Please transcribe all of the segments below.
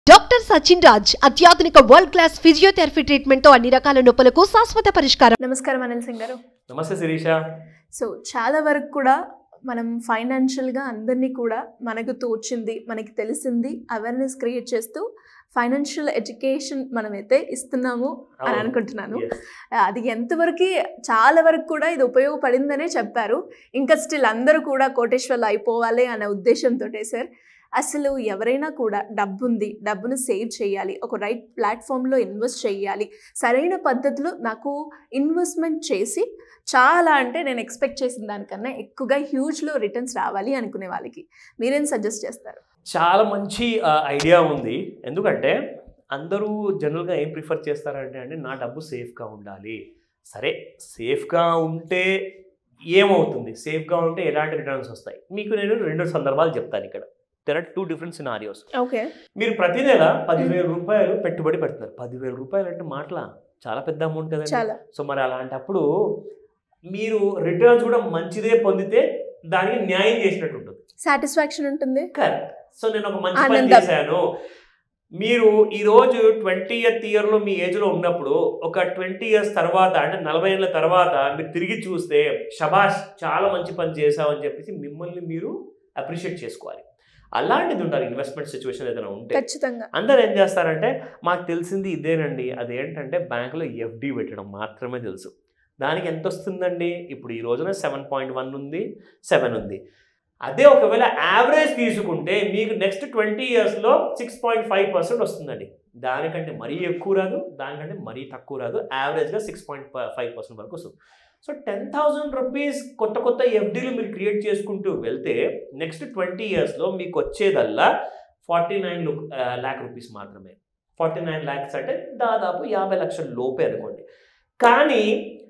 Doctor Sachin Raj అత్యాధునిక world class physiotherapy treatment తో అన్ని రకాల నొప్పులకు శాశ్వత పరిష్కారం నమస్కారం అనిల్ సింగ్ గారు నమస్తే శిరీష సో చాలా వరకు కూడా మనం ఫైనాన్షియల్గా అందరినీ కూడా మనకు తోచింది మనకి తెలిసింది అవేర్నెస్ క్రియేట్ చేస్తూ ఫైనాన్షియల్ ఎడ్యుకేషన్ మనమైతే ఇస్తున్నాము అని అవును. అనుకుంటున్నాను Yes. అది ఎంతవరకు చాలా వరకు కూడా ఇది ఉపయోగపడిందనే చెప్పారు ఇంకా స్టిల్ అందరూ కూడా కోటేశ్వర్లు అయిపోవాలి అనే ఉద్దేశంతో సార్ అసలు ఎవరైనా కూడా డబ్బు ఉంది డబ్బును సేవ్ చేయాలి ఒక రైట్ ప్లాట్ఫామ్లో ఇన్వెస్ట్ చేయాలి సరైన పద్ధతిలో నాకు ఇన్వెస్ట్మెంట్ చేసి చాలా అంటే నేను ఎక్స్పెక్ట్ చేసిన దానికన్నా ఎక్కువగా హ్యూజ్లో రిటర్న్స్ రావాలి అనుకునే వాళ్ళకి మీరేం సజెస్ట్ చేస్తారు చాలా మంచి ఐడియా ఉంది ఎందుకంటే అందరూ జనరల్గా ఏం ప్రిఫర్ చేస్తారంటే అంటే నా డబ్బు సేఫ్గా ఉండాలి సరే సేఫ్గా ఉంటే ఏమవుతుంది సేఫ్గా ఉంటే ఎలాంటి రిటర్న్స్ వస్తాయి మీకు నేను రెండు సందర్భాలు చెప్తాను ఇక్కడ there are two different scenarios okay మీరు ప్రతి నెల పదివేల రూపాయలు పెట్టుబడి పెడుతున్నారు పదివేల రూపాయలు అంటే మాటల చాలా పెద్ద అమౌంట్ కదండి చాలా సో మరి అలాంటప్పుడు మీరు రిటర్న్స్ కూడా మంచిదే పొందితే దానికి న్యాయం చేసినట్టు ఉంటుంది సాటిస్ఫాక్షన్ ఉంటుంది కరెక్ట్ సో నేను ఒక మంచి పని ఆనందం. చేశాను మీరు ఈ రోజు ట్వంటీ ఇయర్త్ ఇయర్లో మీ ఏజ్లో ఉన్నప్పుడు ఒక ట్వంటీ ఇయర్స్ తర్వాత అంటే నలభై ఏళ్ళ తర్వాత మీరు తిరిగి చూస్తే షబాష్ చాలా మంచి పని చేశామని చెప్పేసి మిమ్మల్ని మీరు అప్రిషియేట్ చేసుకోవాలి అలాంటిది ఉండాలి ఇన్వెస్ట్మెంట్ సిచ్యువేషన్ ఏదైనా ఉంటే ఖచ్చితంగా అందరు ఏం చేస్తారంటే మాకు తెలిసింది ఇదేనండి అదేంటంటే బ్యాంకులో ఎఫ్డి పెట్టడం మాత్రమే తెలుసు దానికి ఎంత వస్తుందండి ఇప్పుడు ఈ రోజున సెవెన్ పాయింట్ వన్ ఉంది సెవెన్ ఉంది అదే ఒకవేళ యావరేజ్ తీసుకుంటే మీకు నెక్స్ట్ ట్వంటీ ఇయర్స్లో సిక్స్ పాయింట్ ఫైవ్ పర్సెంట్ వస్తుందండి దానికంటే మరీ ఎక్కువ రాదు దానికంటే మరీ తక్కువ రాదు యావరేజ్గా సిక్స్ పాయింట్ ఫైవ్ పర్సెంట్ వరకు వస్తుంది సో టెన్ థౌజండ్ రూపీస్ కొత్త కొత్త ఎఫ్డీలు మీరు క్రియేట్ చేసుకుంటూ వెళ్తే నెక్స్ట్ ట్వంటీ ఇయర్స్లో మీకు వచ్చేదల్లా ఫార్టీ నైన్ ల్యాక్ రూపీస్ మాత్రమే ఫార్టీ నైన్ ల్యాక్స్ అంటే దాదాపు యాభై లక్షల లోపే అనుకోండి కానీ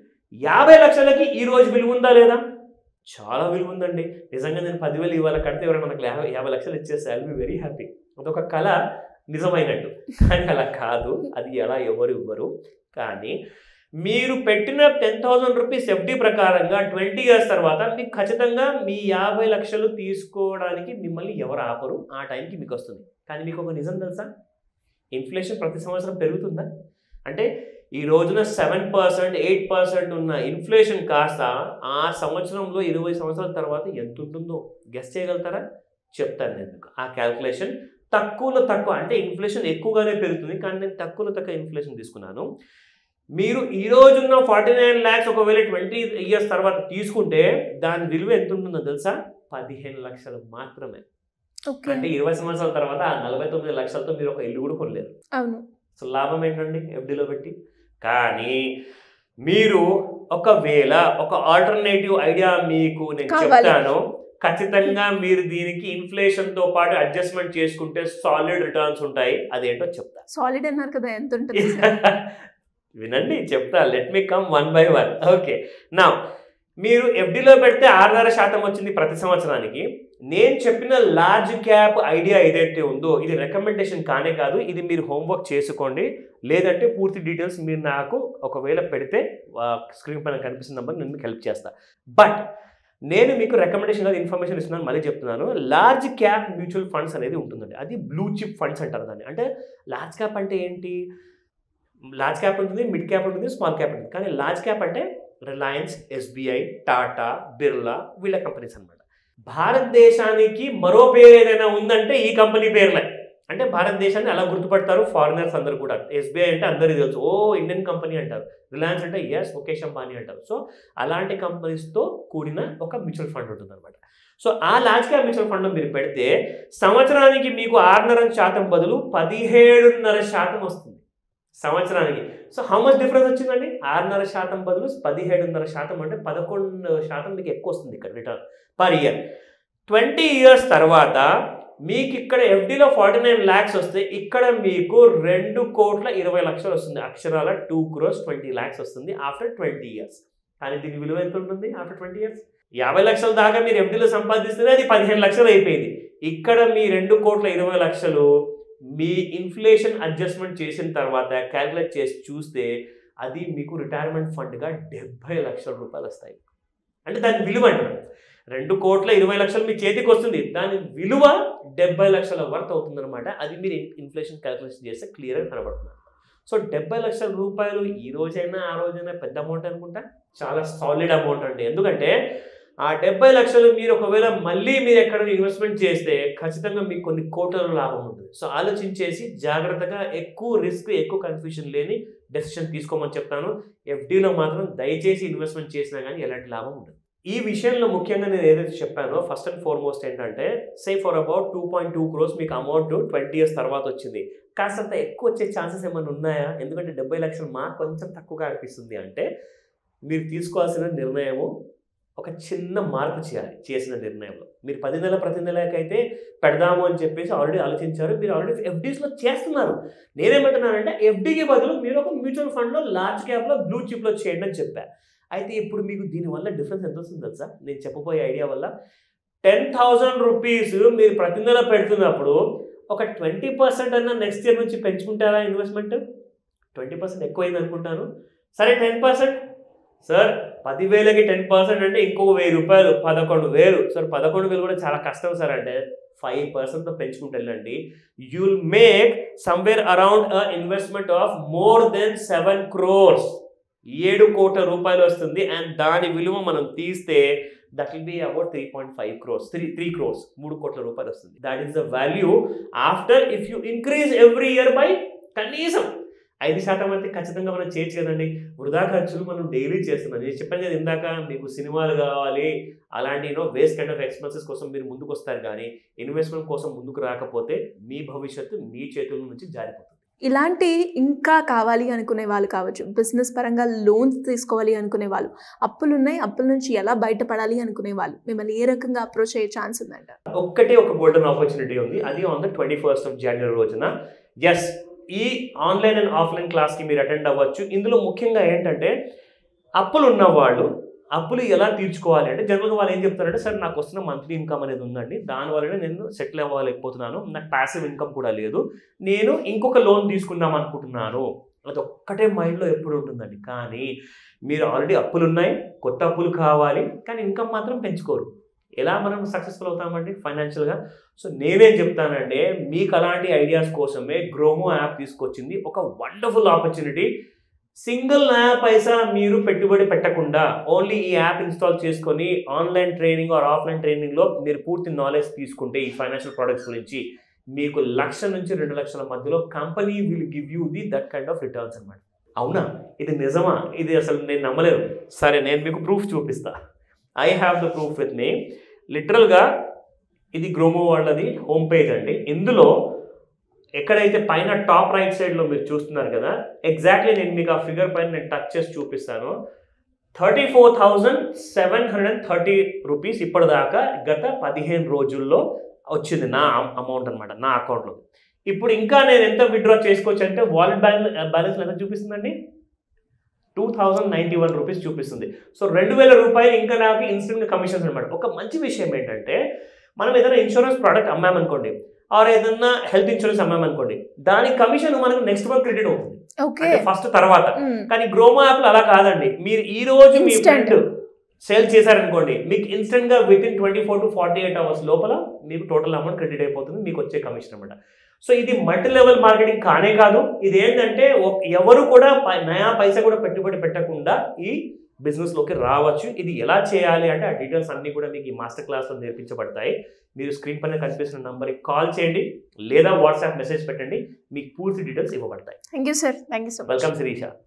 యాభై లక్షలకి ఈ రోజు విలువ ఉందా లేదా చాలా విలువ ఉందండి నిజంగా నేను పదివేలు ఇవాళ కడితే ఎవరైనా మనకు యాభై యాభై లక్షలు ఇచ్చేస్తే ఐ బి వెరీ హ్యాపీ అదొక కళ నిజమైనట్టు కానీ అలా కాదు అది ఎలా ఎవరు ఇవ్వరు కానీ మీరు పెట్టిన టెన్ థౌజండ్ రూపీస్ ఎఫ్డి ప్రకారంగా ట్వంటీ ఇయర్స్ తర్వాత మీకు ఖచ్చితంగా మీ యాభై లక్షలు తీసుకోవడానికి మిమ్మల్ని ఎవరు ఆపరు ఆ టైంకి మీకు వస్తుంది కానీ మీకు ఒక నిజం తెలుసా ఇన్ఫ్లేషన్ ప్రతి సంవత్సరం పెరుగుతుందా అంటే ఈ రోజున సెవెన్ పర్సెంట్ ఎయిట్ పర్సెంట్ ఉన్న ఇన్ఫ్లేషన్ కాస్త ఆ సంవత్సరంలో ఇరవై సంవత్సరాల తర్వాత ఎంత ఉంటుందో గెస్ చేయగలుగుతారా చెప్తాను నేను మీకు. ఆ క్యాల్కులేషన్ తక్కువలో తక్కువ అంటే ఇన్ఫ్లేషన్ ఎక్కువగానే పెరుగుతుంది కానీ నేను తక్కువలో తక్కువ ఇన్ఫ్లేషన్ తీసుకున్నాను మీరు ఈ రోజున్న ఫార్టీ నైన్ ల్యాక్స్ ఒకవేళ ట్వంటీ ఇయర్స్ తర్వాత తీసుకుంటే దాని విలువ ఎంత ఉంటుందో తెలుసా పదిహేను లక్షలు మాత్రమే ఓకే అంటే ఇరవై సంవత్సరాల తర్వాత ఆ నలభై తొమ్మిది లక్షలతో మీరు ఒక ఇల్లు కూడా కొనలేరు అవును సో లాభం ఏంటండి ఎఫ్డీలో పెట్టి కానీ మీరు ఒకవేళ ఒక ఆల్టర్నేటివ్ ఐడియా మీకు నేను కావాలి. చెప్తాను ఖచ్చితంగా మీరు దీనికి ఇన్ఫ్లేషన్ తో పాటు అడ్జస్ట్మెంట్ చేసుకుంటే సాలిడ్ రిటర్న్స్ ఉంటాయి అదేంటో చెప్తా సాలిడ్ అన్నారు కదా ఎంత ఉంటుంది సార్ వినండి చెప్తా let me come one by one okay నా మీరు ఎఫ్డీలో పెడితే ఆరున్నర శాతం వచ్చింది ప్రతి సంవత్సరానికి నేను చెప్పిన లార్జ్ క్యాప్ ఐడియా ఏదైతే ఉందో ఇది రికమెండేషన్ కానే కాదు ఇది మీరు హోంవర్క్ చేసుకోండి లేదంటే పూర్తి డీటెయిల్స్ మీరు నాకు ఒకవేళ పెడితే స్క్రీన్ పైన కనిపిస్తున్న నెంబర్ నేను మీకు హెల్ప్ చేస్తా బట్ నేను మీకు రికమెండేషన్ కాదు ఇన్ఫర్మేషన్ ఇస్తున్నాను మళ్ళీ చెప్తున్నాను లార్జ్ క్యాప్ మ్యూచువల్ ఫండ్స్ అనేది ఉంటుందండి అది బ్లూ చిప్ ఫండ్స్ అంటారు దాన్ని అంటే లార్జ్ క్యాప్ అంటే ఏంటి లార్జ్ క్యాప్ ఉంటుంది మిడ్ క్యాప్ ఉంటుంది స్మాల్ క్యాప్ ఉంటుంది కానీ లార్జ్ క్యాప్ అంటే రిలయన్స్ ఎస్బీఐ టాటా బిర్లా వీళ్ళ కంపెనీస్ అనమాట భారతదేశానికి మరో పేరు ఏదైనా ఉందంటే ఈ కంపెనీ పేర్లే అంటే భారతదేశాన్ని అలా గుర్తుపడతారు ఫారినర్స్ అందరు కూడా ఎస్బీఐ అంటే అందరికీ తెలుసు ఓ ఇండియన్ కంపెనీ అంటారు రిలయన్స్ అంటే ఎస్ ముఖేష్ అంబానీ అంటారు సో అలాంటి కంపెనీస్తో కూడిన ఒక మ్యూచువల్ ఫండ్ ఉంటుంది అనమాట సో ఆ లార్జ్ క్యాప్ మ్యూచువల్ ఫండ్లో మీరు పెడితే సంవత్సరానికి మీకు ఆరున్నర శాతం బదులు పదిహేడున్నర శాతం వస్తుంది సంవత్సరానికి సో హౌ మచ్ డిఫరెన్స్ వచ్చిందండి ఆరున్నర శాతం బదులు పదిహేడున్నర శాతం అంటే పదకొండు శాతం మీకు ఎక్కువ వస్తుంది ఇక్కడ return per year twenty years తర్వాత మీకు ఇక్కడ ఎఫ్డీలో ఫార్టీ నైన్ ల్యాక్స్ వస్తే ఇక్కడ మీకు రెండు కోట్ల ఇరవై లక్షలు వస్తుంది అక్షరాల టూ క్రోస్ ట్వంటీ ల్యాక్స్ వస్తుంది ఆఫ్టర్ ట్వంటీ ఇయర్స్ కానీ దీని విలువ ఎంత ఉంటుంది ఆఫ్టర్ ట్వంటీ ఇయర్స్ యాభై లక్షల దాకా మీరు ఎఫ్డీలో సంపాదిస్తేనే అది పదిహేను లక్షలు అయిపోయింది ఇక్కడ మీ రెండు కోట్ల ఇరవై లక్షలు మీ ఇన్ఫ్లేషన్ అడ్జస్ట్మెంట్ చేసిన తర్వాత క్యాల్కులేట్ చేసి చూస్తే అది మీకు రిటైర్మెంట్ ఫండ్గా డెబ్బై లక్షల రూపాయలు వస్తాయి అంటే దాని విలువ అంటున్నాను రెండు కోట్ల ఇరవై లక్షలు మీ చేతికి వస్తుంది దాని విలువ డెబ్బై లక్షల వర్త్ అవుతుందన్నమాట అది మీరు ఇన్ఫ్లేషన్ క్యాల్కులేషన్ చేస్తే క్లియర్గా కనబడుతుంది సో డెబ్బై లక్షల రూపాయలు ఈ రోజైనా ఆ రోజైనా పెద్ద అమౌంట్ అనుకుంటా చాలా సాలిడ్ అమౌంట్ అండి ఎందుకంటే ఆ డెబ్బై లక్షలు మీరు ఒకవేళ మళ్ళీ మీరు ఎక్కడ ఇన్వెస్ట్మెంట్ చేస్తే ఖచ్చితంగా మీకు కొన్ని కోట్ల లాభం ఉంటుంది సో ఆలోచించేసి జాగ్రత్తగా ఎక్కువ రిస్క్ ఎక్కువ కన్ఫ్యూషన్ లేని డెసిషన్ తీసుకోమని చెప్తాను ఎఫ్డీలో మాత్రం దయచేసి ఇన్వెస్ట్మెంట్ చేసినా కానీ ఎలాంటి లాభం ఉండదు ఈ విషయంలో ముఖ్యంగా నేను ఏదైతే చెప్పానో ఫస్ట్ అండ్ ఫార్మోస్ట్ ఏంటంటే say for about two point two crores మీకు అమౌంట్ ట్వంటీ ఇయర్స్ తర్వాత వచ్చింది కాస్తంత ఎక్కువ వచ్చే ఛాన్సెస్ ఏమైనా ఉన్నాయా ఎందుకంటే డెబ్బై లక్షలు మాకు కొంచెం తక్కువగా అనిపిస్తుంది అంటే మీరు తీసుకోవాల్సిన నిర్ణయము ఒక చిన్న మార్పు చేయాలి చేసిన నిర్ణయంలో మీరు పది నెలల ప్రతి నెలకైతే పెడదాము అని చెప్పేసి ఆల్రెడీ ఆలోచించారు మీరు ఆల్రెడీ ఎఫ్డీస్లో చేస్తున్నారు నేనేమంటున్నానంటే ఎఫ్డీకి బదులు మీరు ఒక మ్యూచువల్ ఫండ్లో లార్జ్ క్యాప్లో బ్లూ చిప్లో చేయండి అని చెప్పా అయితే ఇప్పుడు మీకు దీనివల్ల డిఫరెన్స్ ఎంత వస్తుంది తెలుసా నేను చెప్పబోయే ఐడియా వల్ల టెన్ థౌజండ్ రూపీస్ మీరు ప్రతి నెల పెడుతున్నప్పుడు ఒక ట్వంటీ పర్సెంట్ అన్న నెక్స్ట్ ఇయర్ నుంచి పెంచుకుంటారా ఇన్వెస్ట్మెంట్ ట్వంటీ పర్సెంట్ ఎక్కువైంది అనుకుంటాను సరే టెన్ పర్సెంట్ సార్ పదివేలకి టెన్ పర్సెంట్ అంటే ఇంకొక వెయ్యి రూపాయలు పదకొండు వేలు సార్ పదకొండు వేలు కూడా చాలా కష్టం సార్ అంటే ఫైవ్ పర్సెంట్తో పెంచుకుంటూ వెళ్ళండి you'll make somewhere around a investment of more than seven crores ఏడు కోట్ల రూపాయలు వస్తుంది అండ్ దాని విలువ మనం తీస్తే that will be about three point five crores three three crores మూడు కోట్ల రూపాయలు వస్తుంది that is the value after if you increase every year by కనీసం ఐదు శాతం అయితే ఖచ్చితంగా మనం చేయొచ్చు కదండి వృధా ఖర్చులు మనం డైలీ చేస్తున్నాం నేను చెప్పాను కదా ఇందాక మీకు సినిమాలు కావాలి అలాంటి you know waste kind of expenses కోసం మీరు ముందుకు వస్తారు కానీ ఇన్వెస్ట్మెంట్ కోసం ముందుకు రాకపోతే మీ భవిష్యత్తు మీ చేతుల నుంచి జారిపోతుంది ఇలాంటి ఇంకా కావాలి అనుకునే వాళ్ళు కావచ్చు బిజినెస్ పరంగా లోన్స్ తీసుకోవాలి అనుకునే వాళ్ళు అప్పులు ఉన్నాయి అప్పుల నుంచి ఎలా బయటపడాలి అనుకునే వాళ్ళు మిమ్మల్ని ఏ రకంగా అప్రోచ్ అయ్యే ఛాన్స్ ఉందంట ఒక్కటే ఒక గోల్డెన్ ఆపర్చునిటీ ఉంది అది on the twenty first of January రోజున ఎస్ ఈ ఆన్లైన్ అండ్ ఆఫ్లైన్ క్లాస్కి మీరు అటెండ్ అవ్వచ్చు ఇందులో ముఖ్యంగా ఏంటంటే అప్పులు ఉన్నవాళ్ళు అప్పులు ఎలా తీర్చుకోవాలి అంటే జనరల్గా వాళ్ళు ఏం చెప్తారంటే సార్ నాకు వస్తున్న మంత్లీ ఇన్కమ్ అనేది ఉందండి దానివల్లనే నేను సెటిల్ అవ్వలేకపోతున్నాను నాకు ప్యాసివ్ ఇన్కమ్ కూడా లేదు నేను ఇంకొక లోన్ తీసుకుందాం అనుకుంటున్నాను అది ఒక్కటే మైండ్లో ఎప్పుడు ఉంటుందండి కానీ మీరు ఆల్రెడీ అప్పులు ఉన్నాయి కొత్త అప్పులు కావాలి కానీ ఇన్కమ్ మాత్రం పెంచుకోరు ఎలా మనం సక్సెస్ఫుల్ అవుతామండి ఫైనాన్షియల్గా సో నేనేం చెప్తానంటే మీకు అలాంటి ఐడియాస్ కోసమే గ్రోమో యాప్ తీసుకొచ్చింది ఒక వండర్ఫుల్ ఆపర్చునిటీ సింగిల్ యాప్ పైసా మీరు పెట్టుబడి పెట్టకుండా ఓన్లీ ఈ యాప్ ఇన్స్టాల్ చేసుకొని ఆన్లైన్ ట్రైనింగ్ ఆర్ ఆఫ్లైన్ ట్రైనింగ్లో మీరు పూర్తి నాలెడ్జ్ తీసుకుంటే ఈ ఫైనాన్షియల్ ప్రొడక్ట్స్ గురించి మీకు లక్ష నుంచి రెండు లక్షల మధ్యలో company will give you the that kind of returns అనమాట అవునా ఇది నిజమా ఇది అసలు నేను నమ్మలేను సరే నేను మీకు ప్రూఫ్ చూపిస్తా I have the proof with me లిటరల్గా ఇది గ్రోమో వాళ్ళది హోమ్ పేజ్ అండి ఇందులో ఎక్కడైతే పైన టాప్ రైట్ సైడ్లో మీరు చూస్తున్నారు కదా ఎగ్జాక్ట్లీ నేను మీకు ఆ ఫిగర్ పైన నేను టచ్ చేసి చూపిస్తాను thirty four thousand seven hundred and thirty rupees ఇప్పటిదాకా గత పదిహేను రోజుల్లో వచ్చింది నా అమౌంట్ అనమాట నా అకౌంట్లో ఇప్పుడు ఇంకా నేను ఎంత విత్డ్రా చేసుకోవచ్చు అంటే వాలెట్ బ్యాలెన్స్ బ్యాలెన్స్ ఎంత చూపిస్తుందండి two thousand ninety one rupees చూపిస్తుంది సో రెండు వేల రూపాయలు ఇంకా నాకు ఇన్స్టెంట్ కమిషన్స్ అనమాట ఒక మంచి విషయం ఏంటంటే మనం ఏదైనా ఇన్సూరెన్స్ ప్రోడక్ట్ అమ్మామనుకోండి ఆర్ ఏదైనా హెల్త్ ఇన్సూరెన్స్ అమ్మామనుకోండి దాని కమిషన్ మనకు నెక్స్ట్ మంత్ క్రెడిట్ అవుతుంది ఓకే అంటే ఫస్ట్ తర్వాత కానీ గ్రోమో యాప్లో అలా కాదండి మీరు ఈ రోజు మీ Instant. ఫ్రెండ్ సేల్ చేశారనుకోండి మీకు ఇన్స్టెంట్ గా with in twenty four to forty eight hours లోపల మీకు టోటల్ అమౌంట్ క్రెడిట్ అయిపోతుంది మీకు వచ్చే కమిషన్ అనమాట సో ఇది మల్టీ లెవెల్ మార్కెటింగ్ కానే కాదు ఇది ఏంటంటే ఒక- ఎవరు కూడా పై- నయా పైసా కూడా పెట్టుబడి పెట్టకుండా ఈ బిజినెస్ లోకి రావచ్చు ఇది ఎలా చేయాలి అంటే ఆ డీటెయిల్స్ అన్ని కూడా మీకు ఈ మాస్టర్ క్లాస్లో నేర్పించబడతాయి మీరు స్క్రీన్ పైన కనిపిస్తున్న నంబర్కి కాల్ చేయండి లేదా వాట్సాప్ మెసేజ్ పెట్టండి మీకు పూర్తి డీటెయిల్స్ ఇవ్వబడతాయి thank you sir thank you so much welcome Sirisha